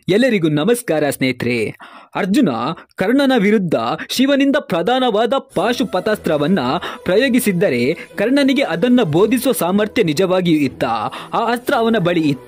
ಎಲ್ಲರಿಗೂ ನಮಸ್ಕಾರ ಸ್ನೇಹಿತರೆ ಅರ್ಜುನ ಕರ್ಣನ ವಿರುದ್ಧ ಶಿವನಿಂದ ಪ್ರಧಾನವಾದ ಪಾಶುಪತಾಸ್ತ್ರವನ್ನ ಪ್ರಯೋಗಿಸಿದ್ದರೆ ಕರ್ಣನಿಗೆ ಅದನ್ನ ಬೋಧಿಸುವ ಸಾಮರ್ಥ್ಯ ನಿಜವಾಗಿಯೂ ಇತ್ತ ಆ ಅಸ್ತ್ರ ಅವನ ಬಳಿ ಇತ್ತ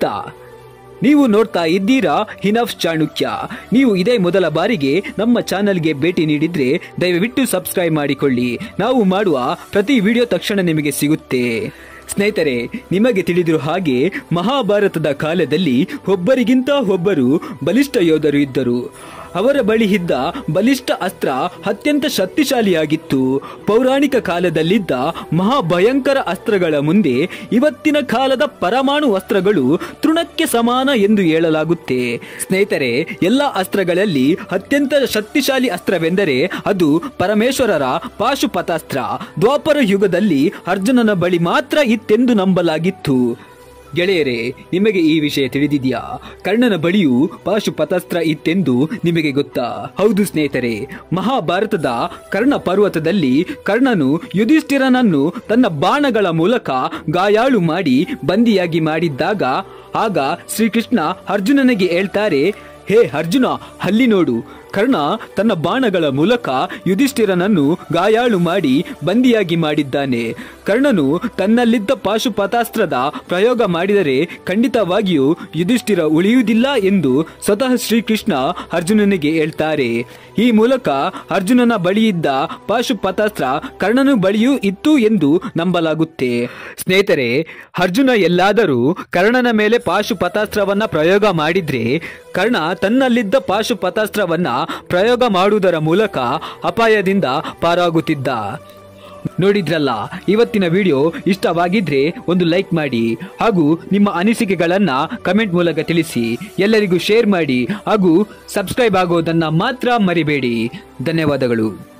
ನೀವು ನೋಡ್ತಾ ಇದ್ದೀರಾ ಹಿನಫ್ ಚಾಣುಕ್ಯ ನೀವು ಇದೇ ಮೊದಲ ಬಾರಿಗೆ ನಮ್ಮ ಚಾನಲ್ಗೆ ಭೇಟಿ ನೀಡಿದ್ರೆ ದಯವಿಟ್ಟು ಸಬ್ಸ್ಕ್ರೈಬ್ ಮಾಡಿಕೊಳ್ಳಿ ನಾವು ಮಾಡುವ ಪ್ರತಿ ವಿಡಿಯೋ ತಕ್ಷಣ ನಿಮಗೆ ಸಿಗುತ್ತೆ ಸ್ನೇಹಿತರೆ ನಿಮಗೆ ತಿಳಿದಿರೋ ಹಾಗೆ ಮಹಾಭಾರತದ ಕಾಲದಲ್ಲಿ ಒಬ್ಬರಿಗಿಂತ ಒಬ್ಬರು ಬಲಿಷ್ಠ ಯೋಧರು ಇದ್ದರು ಅವರ ಬಳಿ ಇದ್ದ ಬಲಿಷ್ಠ ಅಸ್ತ್ರ ಅತ್ಯಂತ ಶಕ್ತಿಶಾಲಿಯಾಗಿತ್ತು ಪೌರಾಣಿಕ ಕಾಲದಲ್ಲಿದ್ದ ಮಹಾಭಯಂಕರ ಅಸ್ತ್ರಗಳ ಮುಂದೆ ಇವತ್ತಿನ ಕಾಲದ ಪರಮಾಣು ಅಸ್ತ್ರಗಳು ತೃಣಕ್ಕೆ ಸಮಾನ ಎಂದು ಹೇಳಲಾಗುತ್ತೆ ಸ್ನೇಹಿತರೆ ಎಲ್ಲ ಅಸ್ತ್ರಗಳಲ್ಲಿ ಅತ್ಯಂತ ಶಕ್ತಿಶಾಲಿ ಅಸ್ತ್ರವೆಂದರೆ ಅದು ಪರಮೇಶ್ವರರ ಪಾಶುಪತಾಸ್ತ್ರ ದ್ವಾಪರ ಯುಗದಲ್ಲಿ ಅರ್ಜುನನ ಬಳಿ ಮಾತ್ರ ಇತ್ತೆಂದು ನಂಬಲಾಗಿತ್ತು ಗೆಳೆಯರೇ ನಿಮಗೆ ಈ ವಿಷಯ ತಿಳಿದಿದೆಯಾ ಕರ್ಣನ ಬಳಿಯೂ ಪಾಶುಪತಾಸ್ತ್ರ ಇತ್ತೆಂದು ನಿಮಗೆ ಗೊತ್ತಾ ಹೌದು ಸ್ನೇಹಿತರೆ ಮಹಾಭಾರತದ ಕರ್ಣ ಪರ್ವತದಲ್ಲಿ ಕರ್ಣನು ಯುಧಿಷ್ಠಿರನನ್ನು ತನ್ನ ಬಾಣಗಳ ಮೂಲಕ ಗಾಯಾಳು ಮಾಡಿ ಬಂದಿಯಾಗಿ ಮಾಡಿದ್ದಾಗ ಆಗ ಶ್ರೀಕೃಷ್ಣ ಅರ್ಜುನನಿಗೆ ಹೇಳ್ತಾರೆ ಹೇ ಅರ್ಜುನ ಅಲ್ಲಿ ನೋಡು ಕರ್ಣ ತನ್ನ ಬಾಣಗಳ ಮೂಲಕ ಯುಧಿಷ್ಠಿರನನ್ನು ಗಾಯಾಳು ಮಾಡಿ ಬಂದಿಯಾಗಿ ಮಾಡಿದ್ದಾನೆ ಕರ್ಣನು ತನ್ನಲ್ಲಿದ್ದ ಪಾಶುಪತಾಸ್ತ್ರದ ಪ್ರಯೋಗ ಮಾಡಿದರೆ ಖಂಡಿತವಾಗಿಯೂ ಯುಧಿಷ್ಠಿರ ಉಳಿಯುವುದಿಲ್ಲ ಎಂದು ಸ್ವತಃ ಶ್ರೀಕೃಷ್ಣ ಅರ್ಜುನನಿಗೆ ಹೇಳ್ತಾರೆ ಈ ಮೂಲಕ ಅರ್ಜುನನ ಬಳಿಯಿದ್ದ ಪಾಶುಪತಾಸ್ತ್ರ ಕರ್ಣನ ಬಳಿಯೂ ಇತ್ತು ಎಂದು ನಂಬಲಾಗುತ್ತೆ ಸ್ನೇಹಿತರೆ ಅರ್ಜುನ ಎಲ್ಲಾದರೂ ಕರ್ಣನ ಮೇಲೆ ಪಾಶುಪತಾಸ್ತ್ರವನ್ನ ಪ್ರಯೋಗ ಮಾಡಿದ್ರೆ ಕರ್ಣ ತನ್ನಲ್ಲಿದ್ದ ಪಾಶುಪತಾಸ್ತ್ರವನ್ನ ಪ್ರಯೋಗ ಮಾಡುವುದರ ಮೂಲಕ ಅಪಾಯದಿಂದ ಪಾರಾಗುತ್ತಿದ್ದ ನೋಡಿದ್ರಲ್ಲ ಇವತ್ತಿನ ವಿಡಿಯೋ ಇಷ್ಟವಾಗಿದ್ರೆ ಒಂದು ಲೈಕ್ ಮಾಡಿ ಹಾಗೂ ನಿಮ್ಮ ಅನಿಸಿಕೆಗಳನ್ನ ಕಮೆಂಟ್ ಮೂಲಕ ತಿಳಿಸಿ ಎಲ್ಲರಿಗೂ ಶೇರ್ ಮಾಡಿ ಹಾಗೂ ಸಬ್ಸ್ಕ್ರೈಬ್ ಆಗೋದನ್ನ ಮಾತ್ರ ಮರಿಬೇಡಿ ಧನ್ಯವಾದಗಳು